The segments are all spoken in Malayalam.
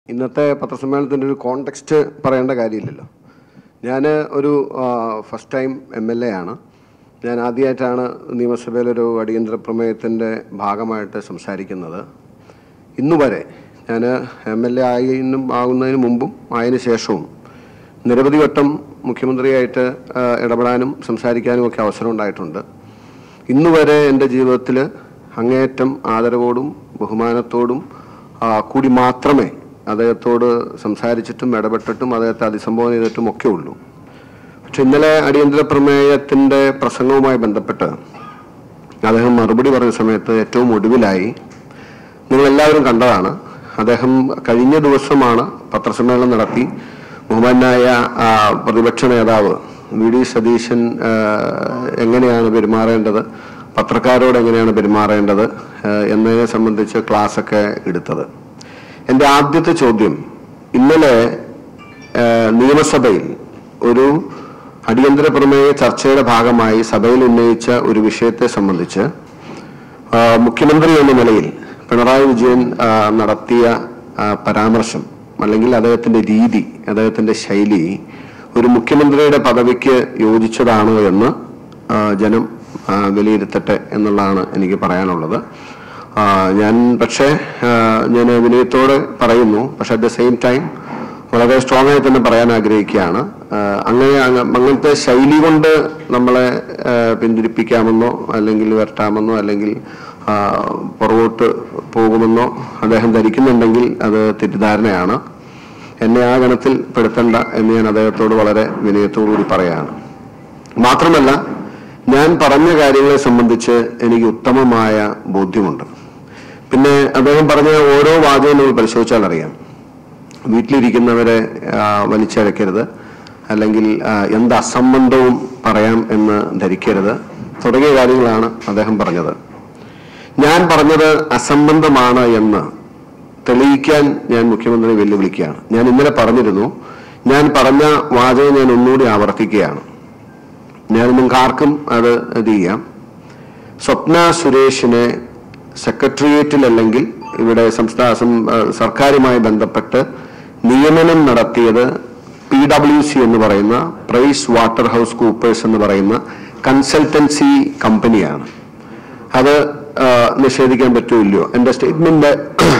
ഇന്നത്തെ പത്രസമ്മേളനത്തിൻ്റെ ഒരു കോണ്ടെക്സ്റ്റ് പറയേണ്ട കാര്യമില്ലല്ലോ ഞാൻ ഒരു first time M L A ആണ് ഞാൻ ആദ്യമായിട്ടാണ് നിയമസഭയിലൊരു അടിയന്തര പ്രമേയത്തിൻ്റെ ഭാഗമായിട്ട് സംസാരിക്കുന്നത് ഇന്നു വരെ ഞാൻ എം എൽ എ ആയതിനും ആകുന്നതിന് മുമ്പും ആയതിനു ശേഷവും നിരവധി വട്ടം മുഖ്യമന്ത്രിയായിട്ട് ആ, ഇടപെടാനും സംസാരിക്കാനും ഒക്കെ അവസരം ഉണ്ടായിട്ടുണ്ട് ഇന്ന് വരെ എൻ്റെ ജീവിതത്തിൽ അങ്ങേയറ്റം ആദരവോടും ബഹുമാനത്തോടും ആ, കൂടി മാത്രമേ അദ്ദേഹത്തോട് സംസാരിച്ചിട്ടും ഇടപെട്ടിട്ടും അദ്ദേഹത്തെ അഭിസംബോധന ചെയ്തിട്ടും ഒക്കെ ഉള്ളൂ പക്ഷെ ഇന്നലെ അടിയന്തര പ്രമേയത്തിൻ്റെ പ്രസംഗവുമായി ബന്ധപ്പെട്ട് അദ്ദേഹം മറുപടി പറഞ്ഞ സമയത്ത് ഏറ്റവും ഒടുവിലായി നിങ്ങളെല്ലാവരും കണ്ടതാണ് അദ്ദേഹം കഴിഞ്ഞ ദിവസമാണ് പത്രസമ്മേളനം നടത്തി ബഹുമാനായ ആ, പ്രതിപക്ഷ നേതാവ് വി ഡി സതീശൻ ആ, എങ്ങനെയാണ് പെരുമാറേണ്ടത് പത്രക്കാരോട് എങ്ങനെയാണ് പെരുമാറേണ്ടത് ആ, എന്നതിനെ സംബന്ധിച്ച് ക്ലാസ്സൊക്കെ എടുത്തത് എൻ്റെ ആദ്യത്തെ ചോദ്യം ഇന്നലെ ആ, നിയമസഭയിൽ ഒരു അടിയന്തര പ്രമേയ ചർച്ചയുടെ ഭാഗമായി സഭയിൽ ഉന്നയിച്ച ഒരു വിഷയത്തെ സംബന്ധിച്ച് ആ, മുഖ്യമന്ത്രി എന്ന നിലയിൽ പിണറായി വിജയൻ ആ, നടത്തിയ ആ, പരാമർശം അല്ലെങ്കിൽ അദ്ദേഹത്തിന്റെ രീതി അദ്ദേഹത്തിന്റെ ശൈലി ഒരു മുഖ്യമന്ത്രിയുടെ പദവിക്ക് യോജിച്ചതാണോ എന്ന് ആ, ജനം ആ, വിലയിരുത്തട്ടെ എന്നുള്ളതാണ് എനിക്ക് പറയാനുള്ളത് ആ, ഞാൻ പക്ഷേ ആ, ഞാൻ വിനയത്തോടെ പറയുന്നു പക്ഷെ അറ്റ് ദ സെയിം ടൈം വളരെ സ്ട്രോങ് ആയി തന്നെ പറയാൻ ആഗ്രഹിക്കുകയാണ് ആ, അങ്ങനെ അങ്ങ- അങ്ങനത്തെ ശൈലി കൊണ്ട് നമ്മളെ ആ, പിന്തിരിപ്പിക്കാമെന്നോ അല്ലെങ്കിൽ വരട്ടാമെന്നോ അല്ലെങ്കിൽ ആ, പുറകോട്ട് പോകുമെന്നോ അദ്ദേഹം ധരിക്കുന്നുണ്ടെങ്കിൽ അത് തെറ്റിദ്ധാരണയാണ് എന്നെ ആ ഗണത്തിൽ പെടുത്തണ്ട എന്ന് ഞാൻ അദ്ദേഹത്തോട് വളരെ വിനയത്തോടു കൂടി പറയാണ് മാത്രമല്ല ഞാൻ പറഞ്ഞ കാര്യങ്ങളെ സംബന്ധിച്ച് എനിക്ക് ഉത്തമമായ ബോധ്യമുണ്ട് പിന്നെ അദ്ദേഹം പറഞ്ഞ ഓരോ വാചകവും നമ്മൾ പരിശോധിച്ചാൽ അറിയാം വീട്ടിലിരിക്കുന്നവരെ ആ, വലിച്ചഴക്കരുത് അല്ലെങ്കിൽ ആ, എന്ത് അസംബന്ധവും പറയാം എന്ന് ധരിക്കരുത് തുടങ്ങിയ കാര്യങ്ങളാണ് അദ്ദേഹം പറഞ്ഞത് ഞാൻ പറഞ്ഞത് അസംബന്ധമാണ് എന്ന് തെളിയിക്കാൻ ഞാൻ മുഖ്യമന്ത്രി വെല്ലുവിളിക്കുകയാണ് ഞാൻ ഇന്നലെ പറഞ്ഞിരുന്നു ഞാൻ പറഞ്ഞ വാചകം ഞാൻ ഒന്നുകൂടി ആവർത്തിക്കുകയാണ് ഞാൻ നിങ്ങൾക്ക് ആർക്കും അത് ഇത് ചെയ്യാം സ്വപ്ന സുരേഷിനെ സെക്രട്ടേറിയറ്റിൽ അല്ലെങ്കിൽ ഇവിടെ സംസ്ഥാന സം- ആ, സർക്കാരുമായി ബന്ധപ്പെട്ട് നിയമനം നടത്തിയത് പി ഡബ്ല്യു സി എന്ന് പറയുന്ന പ്രൈസ് വാട്ടർ ഹൗസ് കൂപ്പേഴ്സ് എന്ന് പറയുന്ന കൺസൾട്ടൻസി കമ്പനിയാണ് അത് ആ, നിഷേധിക്കാൻ പറ്റൂല്ലയോ എൻ്റെ സ്റ്റേറ്റ്മെന്റ്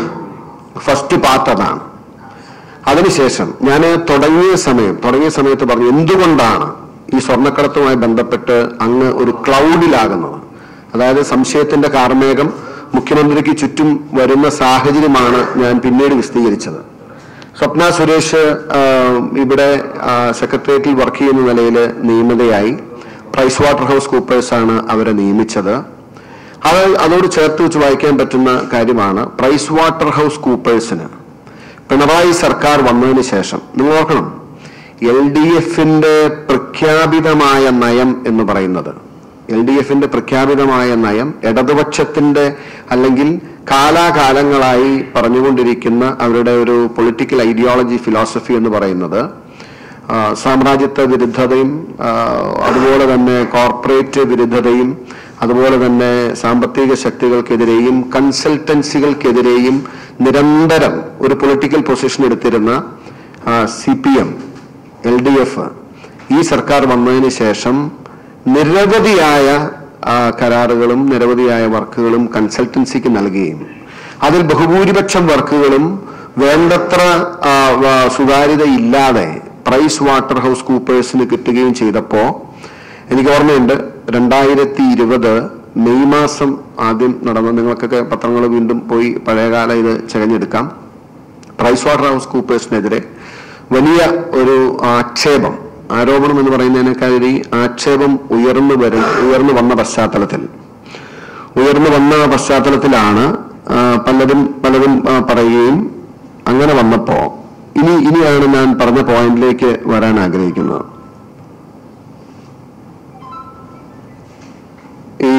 ഫസ്റ്റ് പാർട്ട് അതാണ് അതിനുശേഷം ഞാൻ തുടങ്ങിയ സമയം തുടങ്ങിയ സമയത്ത് പറഞ്ഞു എന്തുകൊണ്ടാണ് ഈ സ്വർണ്ണക്കടത്തുമായി ബന്ധപ്പെട്ട് അങ്ങ് ഒരു ക്ലൗഡിലാകുന്നത് അതായത് സംശയത്തിന്റെ കാർമേഘം മുഖ്യമന്ത്രിക്ക് ചുറ്റും വരുന്ന സാഹചര്യമാണ് ഞാൻ പിന്നീട് വിശദീകരിച്ചത് സ്വപ്ന സുരേഷ് ആ, ഇവിടെ ആ, സെക്രട്ടേറിയറ്റിൽ വർക്ക് ചെയ്യുന്ന നിലയിൽ നിയമിതയായി പ്രൈസ് വാട്ടർ ഹൗസ് കൂപ്പേഴ്സ് ആണ് അവരെ നിയമിച്ചത് അത് അതോട് ചേർത്ത് വെച്ച് വായിക്കാൻ പറ്റുന്ന കാര്യമാണ് പ്രൈസ് വാട്ടർ ഹൗസ് കൂപ്പേഴ്സിന് പിണറായി സർക്കാർ വന്നതിന് ശേഷം നിങ്ങൾ ഓർക്കണം എൽ ഡി എഫിന്റെ പ്രഖ്യാപിതമായ നയം എന്ന് പറയുന്നത് എൽ ഡി എഫിന്റെ പ്രഖ്യാപിതമായ നയം ഇടതുപക്ഷത്തിന്റെ അല്ലെങ്കിൽ കാലാകാലങ്ങളായി പറഞ്ഞുകൊണ്ടിരിക്കുന്ന അവരുടെ ഒരു പൊളിറ്റിക്കൽ ഐഡിയോളജി ഫിലോസഫി എന്ന് പറയുന്നത് ആ, സാമ്രാജ്യത്വ വിരുദ്ധതയും ആ, അതുപോലെ തന്നെ കോർപ്പറേറ്റ് വിരുദ്ധതയും അതുപോലെ തന്നെ സാമ്പത്തിക ശക്തികൾക്കെതിരെയും കൺസൾട്ടൻസികൾക്കെതിരെയും നിരന്തരം ഒരു പൊളിറ്റിക്കൽ പൊസിഷൻ എടുത്തിരുന്ന C P M L D F ഈ സർക്കാർ വന്നതിന് ശേഷം നിരവധിയായ ആ, കരാറുകളും നിരവധിയായ വർക്കുകളും കൺസൾട്ടൻസിക്ക് നൽകുകയും അതിൽ ബഹുഭൂരിപക്ഷം വർക്കുകളും വേണ്ടത്ര ആ, വ- സുതാര്യതയില്ലാതെ പ്രൈസ് വാട്ടർ ഹൗസ് കൂപ്പേഴ്സിന് കിട്ടുകയും ചെയ്തപ്പോ എനിക്ക് ഓർമ്മയുണ്ട് രണ്ടായിരത്തി ഇരുപത് മെയ് മാസം ആദ്യം നടന്ന നിങ്ങൾക്കൊക്കെ പത്രങ്ങൾ വീണ്ടും പോയി പഴയകാല ഇത് ചകഞ്ഞെടുക്കാം പ്രൈസ് വാട്ടർ ഹൗസ് കൂപ്പേഴ്സിനെതിരെ വലിയ ഒരു ആക്ഷേപം ആരോപണം എന്ന് പറയുന്നതിനേക്കാളുപരി ആക്ഷേപം ഉയർന്നു വരും ഉയർന്നു വന്ന പശ്ചാത്തലത്തിൽ ഉയർന്നു വന്ന പശ്ചാത്തലത്തിലാണ് ആ, പലരും പലരും ആ, പറയുകയും അങ്ങനെ വന്നപ്പോ ഇനി ഇനിയാണ് ഞാൻ പറഞ്ഞ പോയിന്റിലേക്ക് വരാൻ ആഗ്രഹിക്കുന്നത് ഈ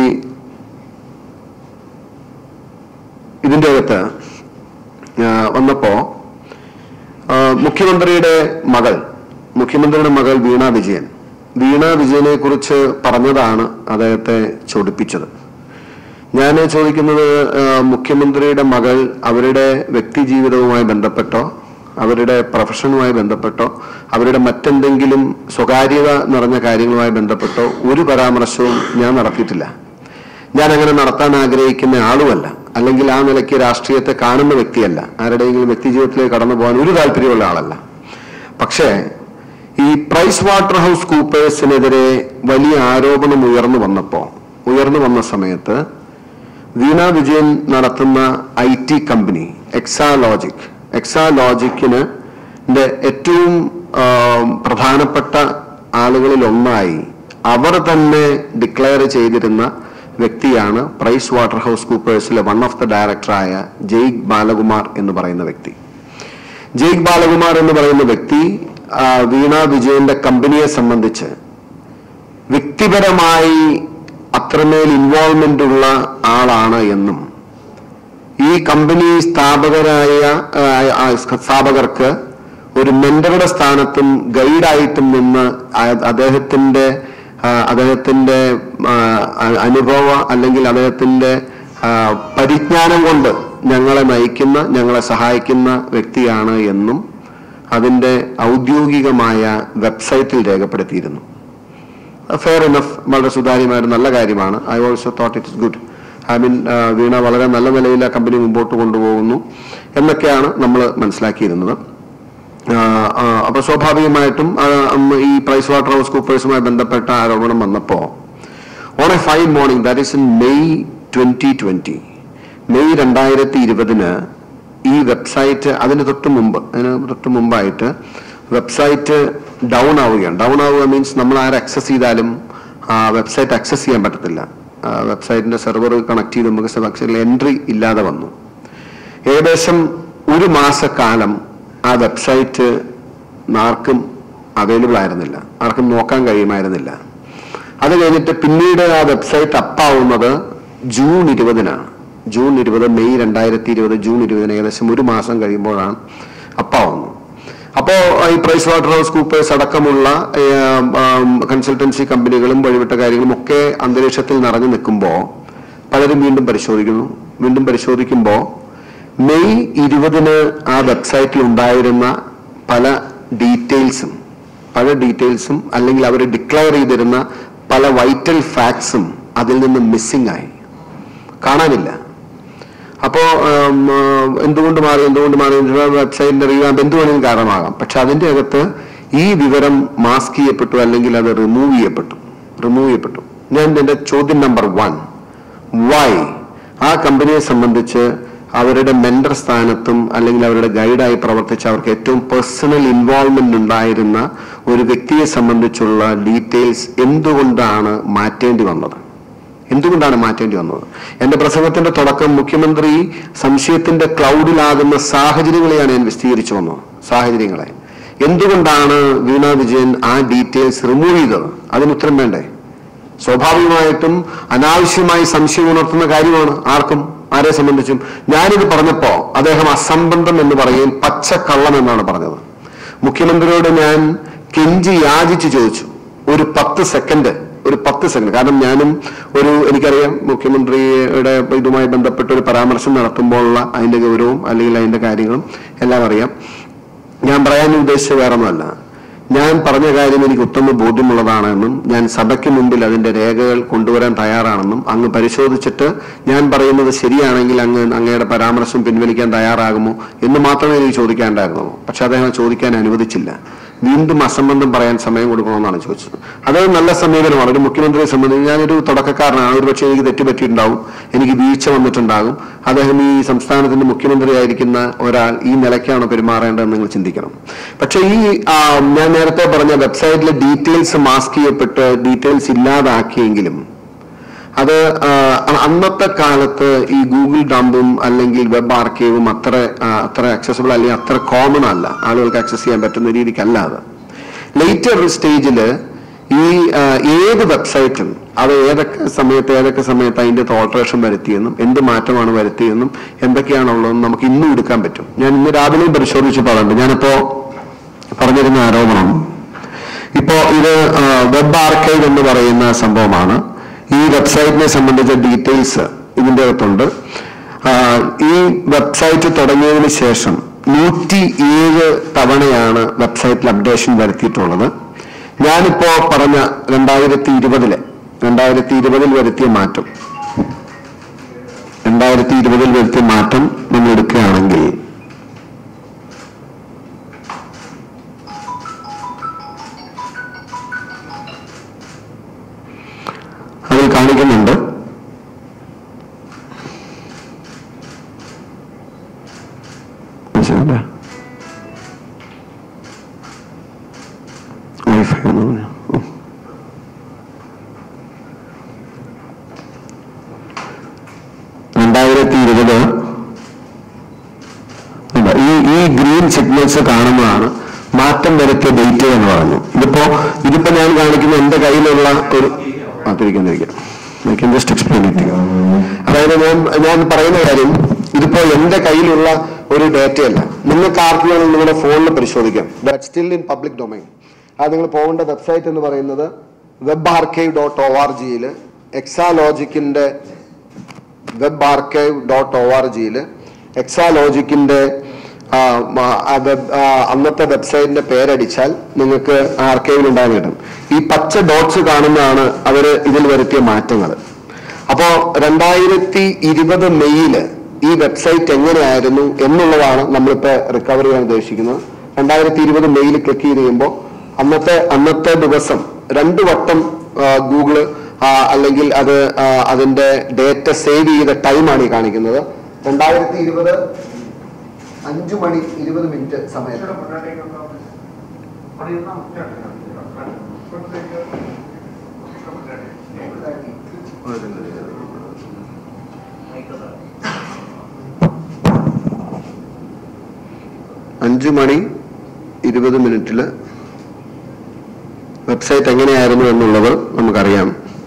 ഇതിന്റെ അകത്ത് ആ, വന്നപ്പോ ആ, മുഖ്യമന്ത്രിയുടെ മകൾ മുഖ്യമന്ത്രിയുടെ മകൾ വീണ വിജയൻ വീണ വിജയനെ കുറിച്ച് പറഞ്ഞതാണ് അദ്ദേഹത്തെ ചൊടിപ്പിച്ചത് ഞാൻ ചോദിക്കുന്നത് ആ, മുഖ്യമന്ത്രിയുടെ മകൾ അവരുടെ വ്യക്തി ജീവിതവുമായി ബന്ധപ്പെട്ടോ അവരുടെ പ്രൊഫഷനുമായി ബന്ധപ്പെട്ടോ അവരുടെ മറ്റെന്തെങ്കിലും സ്വകാര്യത നിറഞ്ഞ കാര്യങ്ങളുമായി ബന്ധപ്പെട്ടോ ഒരു പരാമർശവും ഞാൻ നടത്തിയിട്ടില്ല ഞാൻ അങ്ങനെ നടത്താൻ ആഗ്രഹിക്കുന്ന ആളുമല്ല അല്ലെങ്കിൽ ആ നിലയ്ക്ക് രാഷ്ട്രീയത്തെ കാണുന്ന വ്യക്തിയല്ല ആരുടെയെങ്കിലും വ്യക്തി ജീവിതത്തിലേക്ക് കടന്നു പോകാൻ ഒരു താല്പര്യമുള്ള ആളല്ല പക്ഷേ ഈ പ്രൈസ് വാട്ടർ ഹൗസ് കൂപ്പേഴ്സിനെതിരെ വലിയ ആരോപണം ഉയർന്നു വന്നപ്പോൾ ഉയർന്നു വന്ന സമയത്ത് വീണ വിജയൻ നടത്തുന്ന ഐ ടി കമ്പനി എക്സാലോജിക് എക്സാലോജിക്കിന് ന്റെ ഏറ്റവും ആ, പ്രധാനപ്പെട്ട ആളുകളിൽ ഒന്നായി അവർ തന്നെ ഡിക്ലെയർ ചെയ്തിരുന്ന വ്യക്തിയാണ് പ്രൈസ് വാട്ടർ ഹൗസ് കൂപ്പേഴ്സിലെ വൺ ഓഫ് ദ ഡയറക്ടറായ ജെയ്ക് ബാലകുമാർ എന്ന് പറയുന്ന വ്യക്തി ജെയ്ക് ബാലകുമാർ എന്ന് പറയുന്ന വ്യക്തി ആ, വീണ വിജയന്റെ കമ്പനിയെ സംബന്ധിച്ച് വ്യക്തിപരമായി അത്രമേൽ ഇൻവോൾവ്മെന്റ് ഉള്ള ആളാണ് എന്നും ഈ കമ്പനി സ്ഥാപകരായ ആ, ആ, സ്ഥാപകർക്ക് ഒരു മെന്ററുടെ സ്ഥാനത്തും ഗൈഡായിട്ടും നിന്ന് ആ- അദ്ദേഹത്തിന്റെ ആ, അദ്ദേഹത്തിന്റെ ആ, അ- അനുഭവ അല്ലെങ്കിൽ അദ്ദേഹത്തിന്റെ ആ, പരിജ്ഞാനം കൊണ്ട് ഞങ്ങളെ നയിക്കുന്ന ഞങ്ങളെ സഹായിക്കുന്ന വ്യക്തിയാണ് എന്നും അതിന്റെ ഔദ്യോഗികമായ വെബ്സൈറ്റിൽ രേഖപ്പെടുത്തിയിരുന്നു ഫെയർ ഇനഫ് വളരെ സുതാര്യമായ ഒരു നല്ല കാര്യമാണ് I also thought it is good I mean Veena വളരെ നല്ല നിലയിൽ ആ കമ്പനി മുമ്പോട്ട് കൊണ്ടുപോകുന്നു എന്നൊക്കെയാണ് നമ്മൾ മനസ്സിലാക്കിയിരുന്നത് അപ്പൊ സ്വാഭാവികമായിട്ടും ആ, ഉം, ഈ പ്രൈസ് വാട്ടർ ഹൗസ് കൂപ്പേഴ്സുമായി ബന്ധപ്പെട്ട ആരോപണം വന്നപ്പോ on a fine morning that is in May twenty twenty May രണ്ടായിരത്തി ഇരുപതിന് ഈ വെബ്സൈറ്റ് അതിന് തൊട്ട് മുമ്പ് അതിന് തൊട്ട് മുമ്പായിട്ട് വെബ്സൈറ്റ് ഡൗൺ ആവുകയാണ് ഡൗൺ ആവുക മീൻസ് നമ്മൾ ആര് ആക്സസ് ചെയ്താലും ആ വെബ്സൈറ്റ് ആക്സസ് ചെയ്യാൻ പറ്റത്തില്ല വെബ്സൈറ്റിന്റെ സെർവർ കണക്ട് ചെയ്ത് നമുക്ക് വെബ്സൈറ്റിൽ എൻട്രി ഇല്ലാതെ വന്നു ഏകദേശം ഒരു മാസക്കാലം ആ വെബ്സൈറ്റ് ആർക്കും അവൈലബിൾ ആയിരുന്നില്ല ആർക്കും നോക്കാൻ കഴിയുമായിരുന്നില്ല അത് കഴിഞ്ഞിട്ട് പിന്നീട് ആ വെബ്സൈറ്റ് അപ്പാവുന്നത് ജൂൺ ഇരുപതിനാണ് ജൂൺ ഇരുപത് മെയ് രണ്ടായിരത്തി ഇരുപത് ജൂൺ ഇരുപതിന് ഏകദേശം ഒരു മാസം കഴിയുമ്പോഴാണ് അപ്പാവുന്നത് അപ്പോ ഈ പ്രൈസ് വാട്ടർ ഹൗസ് കൂപ്പേഴ്സ് അടക്കമുള്ള കൺസൾട്ടൻസി കമ്പനികളും വഴിവിട്ട കാര്യങ്ങളും ഒക്കെ അന്തരീക്ഷത്തിൽ നിറഞ്ഞു നിൽക്കുമ്പോൾ പലരും വീണ്ടും പരിശോധിക്കുന്നു വീണ്ടും പരിശോധിക്കുമ്പോൾ മെയ് ഇരുപതിന് ആ വെബ്സൈറ്റിൽ ഉണ്ടായിരുന്ന പല ഡീറ്റെയിൽസും പല ഡീറ്റെയിൽസും അല്ലെങ്കിൽ അവർ ഡിക്ലെയർ ചെയ്തിരുന്ന പല വൈറ്റൽ ഫാക്ട്സും അതിൽ നിന്ന് മിസ്സിംഗ് ആയി കാണാനില്ല അപ്പോ ഉം, ഉം, എന്തുകൊണ്ട് മാറി എന്തുകൊണ്ട് മാറി വെബ്സൈറ്റിന്റെ റീവാമ്പ് എന്ത് വേണമെങ്കിലും കാരണമാകാം പക്ഷെ അതിന്റെ അകത്ത് ഈ വിവരം മാസ്ക് ചെയ്യപ്പെട്ടു അല്ലെങ്കിൽ അത് റിമൂവ് ചെയ്യപ്പെട്ടു റിമൂവ് ചെയ്യപ്പെട്ടു ഞാൻ എന്റെ ചോദ്യം നമ്പർ വൺ വൈ ആ കമ്പനിയെ സംബന്ധിച്ച് അവരുടെ മെന്റർ സ്ഥാനത്തും അല്ലെങ്കിൽ അവരുടെ ഗൈഡായി പ്രവർത്തിച്ച അവർക്ക് ഏറ്റവും പേഴ്സണൽ ഇൻവോൾവ്മെന്റ് ഉണ്ടായിരുന്ന ഒരു വ്യക്തിയെ സംബന്ധിച്ചുള്ള ഡീറ്റെയിൽസ് എന്തുകൊണ്ടാണ് മാറ്റേണ്ടി വന്നത് എന്തുകൊണ്ടാണ് മാറ്റേണ്ടി വന്നത് എന്റെ പ്രസംഗത്തിന്റെ തുടക്കം മുഖ്യമന്ത്രി സംശയത്തിന്റെ ക്ലൗഡിലാകുന്ന സാഹചര്യങ്ങളെയാണ് ഞാൻ വിശദീകരിച്ചു വന്നത് സാഹചര്യങ്ങളെ എന്തുകൊണ്ടാണ് വീണ വിജയൻ ആ ഡീറ്റെയിൽസ് റിമൂവ് ചെയ്തത് അതിന് ഉത്തരം വേണ്ടേ സ്വാഭാവികമായിട്ടും അനാവശ്യമായി സംശയം ഉണർത്തുന്ന കാര്യമാണ് ആർക്കും ആരെ സംബന്ധിച്ചും ഞാനിത് പറഞ്ഞപ്പോ അദ്ദേഹം അസംബന്ധം എന്ന് പറയുകയും പച്ചക്കള്ളം എന്നാണ് പറഞ്ഞത് മുഖ്യമന്ത്രിയോട് ഞാൻ കെഞ്ചി യാചിച്ച് ചോദിച്ചു ഒരു പത്ത് സെക്കൻഡ് ഒരു പത്ത് സെക്കൻഡ് കാരണം ഞാനും ഒരു എനിക്കറിയാം മുഖ്യമന്ത്രിയുടെ ഇതുമായി ബന്ധപ്പെട്ട ഒരു പരാമർശം നടത്തുമ്പോഴുള്ള അതിന്റെ ഗൗരവവും അല്ലെങ്കിൽ അതിന്റെ കാര്യങ്ങളും എല്ലാം അറിയാം ഞാൻ പറയാൻ ഉദ്ദേശിച്ച വേറെ ഒന്നുമല്ല ഞാൻ പറഞ്ഞ കാര്യം എനിക്ക് ഉത്തമ ബോധ്യമുള്ളതാണെന്നും ഞാൻ സഭയ്ക്ക് മുമ്പിൽ അതിന്റെ രേഖകൾ കൊണ്ടുവരാൻ തയ്യാറാണെന്നും അങ്ങ് പരിശോധിച്ചിട്ട് ഞാൻ പറയുന്നത് ശരിയാണെങ്കിൽ അങ്ങ് അങ്ങയുടെ പരാമർശം പിൻവലിക്കാൻ തയ്യാറാകുമോ എന്ന് മാത്രമേ എനിക്ക് ചോദിക്കാനുണ്ടായിരുന്നുള്ളൂ പക്ഷെ അദ്ദേഹം ചോദിക്കാൻ അനുവദിച്ചില്ല വീണ്ടും അസംബന്ധം പറയാൻ സമയം കൊടുക്കണമെന്നാണ് ചോദിച്ചത് അത് നല്ല സമീപനമാണ് ഒരു മുഖ്യമന്ത്രിയെ സംബന്ധിച്ച് ഞാനൊരു തുടക്കക്കാരനാണ് ഒരു പക്ഷേ എനിക്ക് തെറ്റുപറ്റിയിട്ടുണ്ടാവും എനിക്ക് വീഴ്ച വന്നിട്ടുണ്ടാകും അദ്ദേഹം ഈ സംസ്ഥാനത്തിന്റെ മുഖ്യമന്ത്രി ആയിരിക്കുന്ന ഒരാൾ ഈ നിലയ്ക്കാണ് പെരുമാറേണ്ടതെന്ന് നിങ്ങൾ ചിന്തിക്കണം പക്ഷേ ഈ ആ, ഞാൻ നേരത്തെ പറഞ്ഞ വെബ്സൈറ്റിലെ ഡീറ്റെയിൽസ് മാസ്ക് ചെയ്യപ്പെട്ട് ഡീറ്റെയിൽസ് ഇല്ലാതാക്കിയെങ്കിലും അത് ആ, അന്നത്തെ കാലത്ത് ഈ ഗൂഗിൾ ഡംപും അല്ലെങ്കിൽ വെബ് ആർക്കൈവും അത്ര ആ, അത്ര ആക്സസിബിൾ അല്ലെങ്കിൽ അത്ര കോമൺ അല്ല ആളുകൾക്ക് ആക്സസ് ചെയ്യാൻ പറ്റുന്ന രീതിക്കല്ല അത് ലേറ്റർ സ്റ്റേജിൽ ഈ ആ, ഏത് വെബ്സൈറ്റും അത് ഏതൊക്കെ സമയത്ത് ഏതൊക്കെ സമയത്ത് അതിന്റെ ഓൾട്ടറേഷൻ വരുത്തിയെന്നും എന്ത് മാറ്റമാണ് വരുത്തിയെന്നും എന്തൊക്കെയാണുള്ളതെന്നും നമുക്ക് ഇന്നും എടുക്കാൻ പറ്റും ഞാൻ ഇന്ന് രാവിലെയും പരിശോധിച്ച് പറയുന്നുണ്ട് ഞാനിപ്പോ പറഞ്ഞിരുന്ന ആരോപണം ഇപ്പോ ഇത് വെബ് ആർക്കൈവ് എന്ന് പറയുന്ന സംഭവമാണ് ഈ വെബ്സൈറ്റിനെ സംബന്ധിച്ച ഡീറ്റെയിൽസ് ഇതിന്റെ അകത്തുണ്ട് ആ, ഈ വെബ്സൈറ്റ് തുടങ്ങിയതിന് ശേഷം നൂറ്റി ഏഴ് തവണയാണ് വെബ്സൈറ്റിൽ അപ്ഡേഷൻ വരുത്തിയിട്ടുള്ളത് ഞാനിപ്പോ പറഞ്ഞ രണ്ടായിരത്തി ഇരുപതിലെ രണ്ടായിരത്തി ഇരുപതിൽ വരുത്തിയ മാറ്റം രണ്ടായിരത്തി ഇരുപതിൽ വരുത്തിയ മാറ്റം നമ്മൾ എടുക്കുകയാണെങ്കിൽ അതിൽ കാണിക്കുന്നുണ്ട് മനസ്സിലായില്ലേ? വൈഫൈ എന്ന് പറഞ്ഞു ഉം. രണ്ടായിരത്തി ഇരുപത് ഇല്ല, ഈ ഈ ഗ്രീൻ സിഗ്നൽസ് കാണുന്നതാണ് മാറ്റം വരുത്തിയ ഡേറ്റ് എന്ന് പറഞ്ഞു ഇതിപ്പോ ഇതിപ്പോ ഞാൻ കാണിക്കുന്ന എന്റെ കയ്യിലുള്ള ഒരു ആ തിരിക്കാൻ തിരിക്കാം I can just explain it അതായത് ഞാൻ ഞാൻ പറയുന്ന കാര്യം ഇതിപ്പോ എന്റെ കയ്യിലുള്ള ഒരു ഡേറ്റയല്ല നിങ്ങൾക്ക് ആർക്ക് വേണമെങ്കിൽ നിങ്ങളുടെ ഫോണിൽ പരിശോധിക്കാം but still in public domain അത് നിങ്ങൾ പോകേണ്ട വെബ്സൈറ്റ് എന്ന് പറയുന്നത് web archive dot O R ജിയിൽ എക്സാലോജിക്കിന്റെ web archive dot O R ജിയിൽ എക്സാലോജിക്കിന്റെ അന്നത്തെ വെബ്സൈറ്റിന്റെ പേരടിച്ചാൽ നിങ്ങൾക്ക് ആർക്കൈവിൽ ഉണ്ടാകാൻ കിട്ടും ഈ പച്ച ഡോട്ട്സ് കാണുന്നതാണ് അവർ ഇതിൽ വരുത്തിയ മാറ്റങ്ങൾ അപ്പോ രണ്ടായിരത്തി ഇരുപത് മെയ്യില് ഈ വെബ്സൈറ്റ് എങ്ങനെയായിരുന്നു എന്നുള്ളതാണ് നമ്മളിപ്പോ റിക്കവർ ചെയ്യാൻ ഉദ്ദേശിക്കുന്നത് രണ്ടായിരത്തി ഇരുപത് മെയ്യിൽ ക്ലിക്ക് ചെയ്ത് കഴിയുമ്പോൾ അന്നത്തെ അന്നത്തെ ദിവസം രണ്ടു വട്ടം ആ, ഗൂഗിള് ആ, അല്ലെങ്കിൽ അത് ആ, അതിന്റെ ഡേറ്റ സേവ് ചെയ്ത ടൈമാണ് ഈ കാണിക്കുന്നത് രണ്ടായിരത്തി ഇരുപത് അഞ്ചു മണി ഇരുപത് മിനിറ്റ് സമയത്ത് അഞ്ചു മണി ഇരുപത് മിനിറ്റില് വെബ്സൈറ്റ് എങ്ങനെയായിരുന്നു എന്നുള്ളത് നമുക്കറിയാം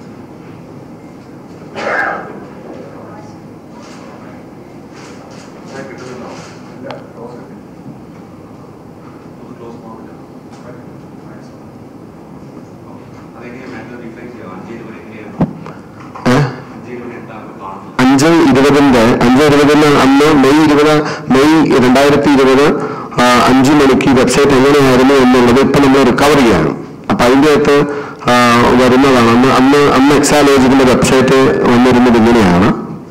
ഏഹ്? അഞ്ച് ഇരുപതിന്റെ അഞ്ച് ഇരുപതിന് അന്ന് മെയ് ഇരുപത് മെയ് രണ്ടായിരത്തി ഇരുപത് അഞ്ചു മണിക്ക് വെബ്സൈറ്റ് എങ്ങനെയായിരുന്നു എന്നുള്ളത് ഇപ്പൊ നമ്മൾ റിക്കവർ ചെയ്യാണ് അപ്പൊ അതിന്റെ അകത്ത് ആ, വരുന്നതാണ് അന്ന് അന്ന് അന്ന് എക്സാലോജിക്കിന്റെ വെബ്സൈറ്റ് വന്നിരുന്നത് ഇങ്ങനെയാണ്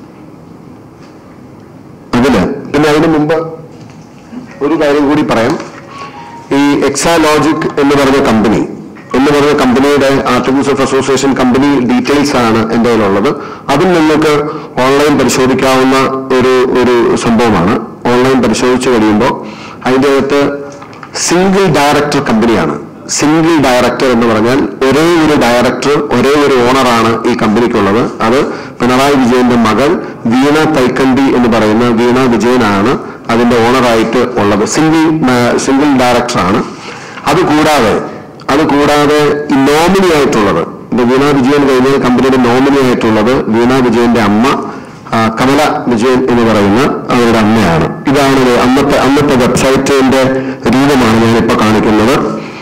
അതില് പിന്നെ അതിന് മുമ്പ് ഒരു കാര്യം കൂടി പറയാം ഈ എക്സാലോജിക് എന്ന് പറഞ്ഞ കമ്പനി എന്ന് പറഞ്ഞ കമ്പനിയുടെ articles of association company details ആണ് എൻ്റെ കയ്യിലുള്ളത് അതിൽ നിങ്ങൾക്ക് ഓൺലൈൻ പരിശോധിക്കാവുന്ന ഒരു ഒരു സംഭവമാണ് ഓൺലൈൻ പരിശോധിച്ച് കഴിയുമ്പോൾ അതിൻ്റെ അകത്ത് സിംഗിൾ ഡയറക്ടർ കമ്പനിയാണ് സിംഗിൾ ഡയറക്ടർ എന്ന് പറഞ്ഞാൽ ഒരേ ഒരു ഡയറക്ടർ ഒരേ ഒരു ഓണറാണ് ഈ കമ്പനിക്കുള്ളത് അത് പിണറായി വിജയന്റെ മകൾ വീണ തൈക്കണ്ടി എന്ന് പറയുന്ന വീണ വിജയനാണ് അതിന്റെ ഓണറായിട്ട് ഉള്ളത് സിംഗിൾ സിംഗിൾ ഡയറക്ടറാണ് അത് കൂടാതെ അത് കൂടാതെ ഈ നോമിനി ആയിട്ടുള്ളത് ഇത് വീണ വിജയൻ കഴിഞ്ഞ കമ്പനിയുടെ നോമിനി ആയിട്ടുള്ളത് വീണ വിജയന്റെ അമ്മ ആ, കമല വിജയൻ എന്ന് പറയുന്ന അവരുടെ അമ്മയാണ് ഇതാണ് ഒരു അന്നത്തെ അന്നത്തെ വെബ്സൈറ്റിന്റെ രൂപമാണ് ഞാനിപ്പോ കാണിക്കുന്നത്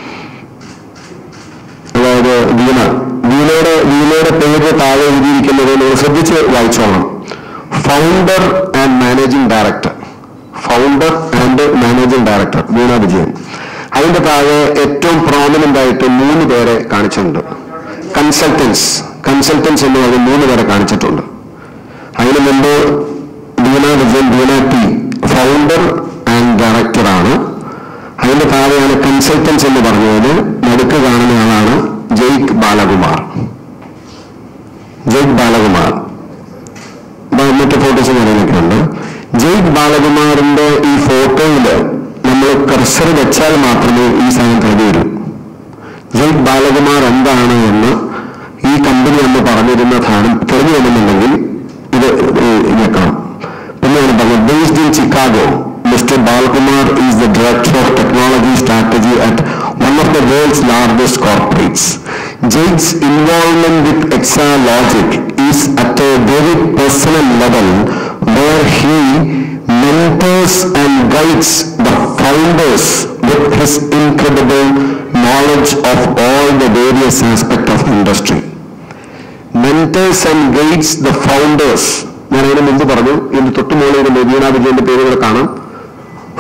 അതായത് വീണ വീണയുടെ വീണയുടെ പേര് താഴെ എഴുതിയിരിക്കുന്നത് നിങ്ങൾ ശ്രദ്ധിച്ച് വായിച്ചോളാം founder and managing director founder and managing director Veena Vijayan അതിന്റെ താഴെ ഏറ്റവും പ്രോമിനന്റ് ആയിട്ട് മൂന്ന് പേരെ കാണിച്ചിട്ടുണ്ട് കൺസൾട്ടൻസ് കൺസൾട്ടൻസ് എന്ന് പറഞ്ഞ് മൂന്ന് പേരെ കാണിച്ചിട്ടുണ്ട് അതിന് മുമ്പ് Veena Vijayan Veena T founder and director ആണ് അതിന്റെ താഴെയാണ് കൺസൾട്ടൻസ് എന്ന് പറഞ്ഞത് നടുക്ക് കാണുന്ന ആളാണ് ജയ്ക്ക് ബാലകുമാർ ജയ്ക്ക് ബാലകുമാർ ദാ മറ്റു ഫോട്ടോസ് കാര്യങ്ങളൊക്കെ ഉണ്ട് ജയ്ക്ക് ബാലകുമാറിന്റെ ഈ ഫോട്ടോയില് നമ്മൾ കർസർ വെച്ചാൽ മാത്രമേ ഈ സാധനം തെളിവ് വരൂ ജയ്ക്ക് ബാലകുമാർ എന്താണ് എന്ന് ഈ കമ്പനി അന്ന് പറഞ്ഞിരുന്ന സാധനം തെളിഞ്ഞു വന്നിട്ടുണ്ടെങ്കിൽ ഇത് ഞെക്കണം പിന്നെയാണ് പറഞ്ഞത് based in Chicago mister Balakumar is the director of technology strategy at one of the world's largest corporates ജെയ്സ് involvement with Exalogic is at a very personal level where he mentors and guides the founders with his incredible knowledge of all the various aspects of industry. Mentors and guides the founders ഞാൻ അതിന് മുമ്പ് പറഞ്ഞു ഇതിന് തൊട്ടുമുകളിൽ വീണ വിജയന്റെ പേരുകൾ കാണാം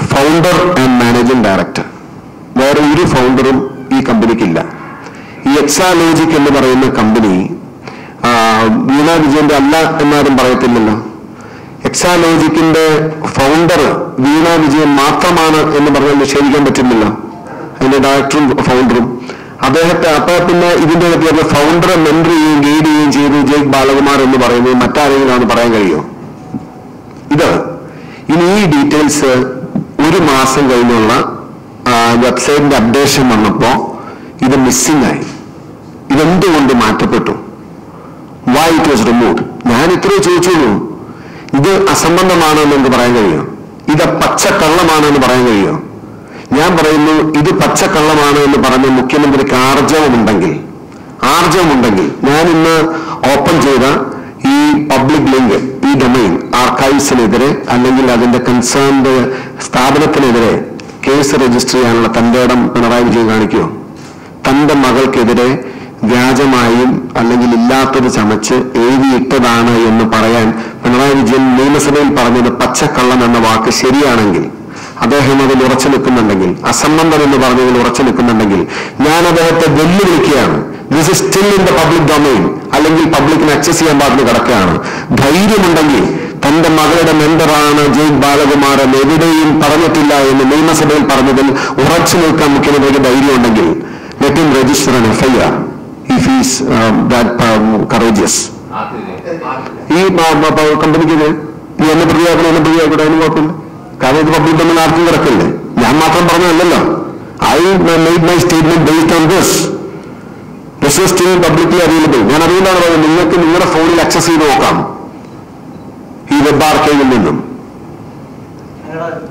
ഫൗണ്ടർ ആൻഡ് മാനേജിംഗ് ഡയറക്ടർ വേറെ ഒരു ഫൗണ്ടറും ഈ കമ്പനിക്കില്ല ഈ എക്സാലോജിക് എന്ന് പറയുന്ന കമ്പനി ആ, വീണ വിജയന്റെ അല്ല എന്നാരും പറയത്തില്ലല്ലോ എക്സാലോജിക്കിന്റെ ഫൗണ്ടർ വീണ വിജയൻ മാത്രമാണ് എന്ന് പറഞ്ഞാൽ നിഷേധിക്കാൻ പറ്റുന്നില്ല അതിന്റെ ഡയറക്ടറും ഫൗണ്ടറും അദ്ദേഹത്തെ അപ്പൊ പിന്നെ ഇതിന്റെ അകത്ത് ഫൗണ്ടറെ മെന്റർ ചെയ്യുകയും ഗൈഡ് ചെയ്യുകയും ചെയ്തു ജയ്ക്ക് ബാലകുമാർ എന്ന് പറയുന്നത് മറ്റാരെങ്കിലും ആണ് പറയാൻ കഴിയുമോ ഇത് ഇനി ഈ ഡീറ്റെയിൽസ് ഒരു മാസം കഴിഞ്ഞുള്ള വെബ്സൈറ്റിന്റെ അപ്ഡേഷൻ വന്നപ്പോ ഇത് മിസ്സിംഗ് ആയി ഇതെന്തുകൊണ്ട് മാറ്റപ്പെട്ടു വൈ ഇറ്റ് വാസ് റിമൂവ് ഞാൻ ഇത്രേ ചോദിച്ചുള്ളൂ ഇത് അസംബന്ധമാണ് എന്ന് എനിക്ക് പറയാൻ കഴിയും ഇത് പച്ചക്കള്ളമാണ് എന്ന് പറയാൻ കഴിയും ഞാൻ പറയുന്നു ഇത് പച്ചക്കള്ളമാണ് എന്ന് പറഞ്ഞ് മുഖ്യമന്ത്രിക്ക് ആർജവമുണ്ടെങ്കിൽ ആർജവമുണ്ടെങ്കിൽ ഞാൻ ഇന്ന് ഓപ്പൺ ചെയ്ത ഈ പബ്ലിക് ലിങ്ക് ഈ ഡൊമൈൻ ആർക്കൈവ്സിനെതിരെ അല്ലെങ്കിൽ അതിന്റെ കൺസേൺഡ് സ്ഥാപനത്തിനെതിരെ കേസ് രജിസ്റ്റർ ചെയ്യാനുള്ള തന്റെ ഇടം പിണറായി വിജയൻ കാണിക്കുമോ തന്റെ മകൾക്കെതിരെ വ്യാജമായും അല്ലെങ്കിൽ ഇല്ലാത്തത് ചമച്ച് എഴുതിയിട്ടതാണ് എന്ന് പറയാൻ പിണറായി വിജയൻ നിയമസഭയിൽ പറഞ്ഞത് പച്ചക്കള്ളം എന്ന വാക്ക് ശരിയാണെങ്കിൽ അദ്ദേഹം അതിൽ ഉറച്ചു നിൽക്കുന്നുണ്ടെങ്കിൽ അസംബന്ധം എന്ന് പറഞ്ഞതിൽ ഉറച്ചു നിൽക്കുന്നുണ്ടെങ്കിൽ ഞാൻ അദ്ദേഹത്തെ വെല്ലുവിളിക്കുകയാണ് this is still in the public domain അല്ലെങ്കിൽ പബ്ലിക്കിന് അക്സസ് ചെയ്യാൻ പാടുന്ന കിടക്കുകയാണ് ധൈര്യമുണ്ടെങ്കിൽ തന്റെ മകളുടെ മെമ്പറാണ് ജയ്ക്ക് ബാലകുമാർ എന്ന് എവിടെയും പറഞ്ഞിട്ടില്ല എന്ന് നിയമസഭയിൽ പറഞ്ഞതിൽ ഉറച്ചു നിൽക്കാൻ മുഖ്യമന്ത്രിക്ക് ധൈര്യമുണ്ടെങ്കിൽ let him register an FIR if is that courageous ഈ കമ്പനിക്ക് നീ എന്നെ പ്രതിയാക്കണം എന്നെ പ്രതിയാക്കട്ടെ അതിന് കുഴപ്പമില്ല കാരണം ഇത് പബ്ലിക് ഡൊമൈൻ ആർക്കും കിടക്കില്ലേ ഞാൻ മാത്രം പറഞ്ഞതല്ലല്ലോ I made my statement based on this this is still publicly available ഞാൻ അതുകൊണ്ടാണ് പറയുന്നത് നിങ്ങൾക്ക് നിങ്ങളുടെ ഫോണിൽ അക്സസ് ചെയ്ത് നോക്കാം ഈ വെബ് ആർക്കൈവിൽ നിന്നും നിങ്ങളുടെ